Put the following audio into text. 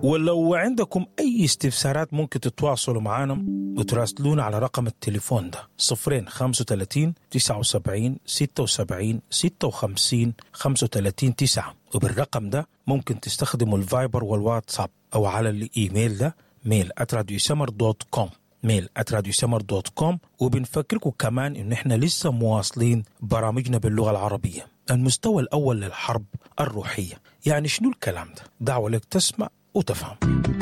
ولو عندكم أي استفسارات ممكن تتواصلوا معنا وتراسلونا على رقم التليفون ده صفرين خمسة وتلاتين تسعة وسبعين ستة وسبعين ستة وخمسين خمسة وتلاتين تسعة وبالرقم ده ممكن تستخدموا الفايبر والواتساب أو على الإيميل ده ميل @radiosummer دوت كوم ميل @radiosummer دوت كوم وبنفكركم كمان إن إحنا لسه مواصلين برامجنا باللغة العربية المستوى الأول للحرب الروحية يعني شنو الكلام ده دعوة لك تسمع وتفهم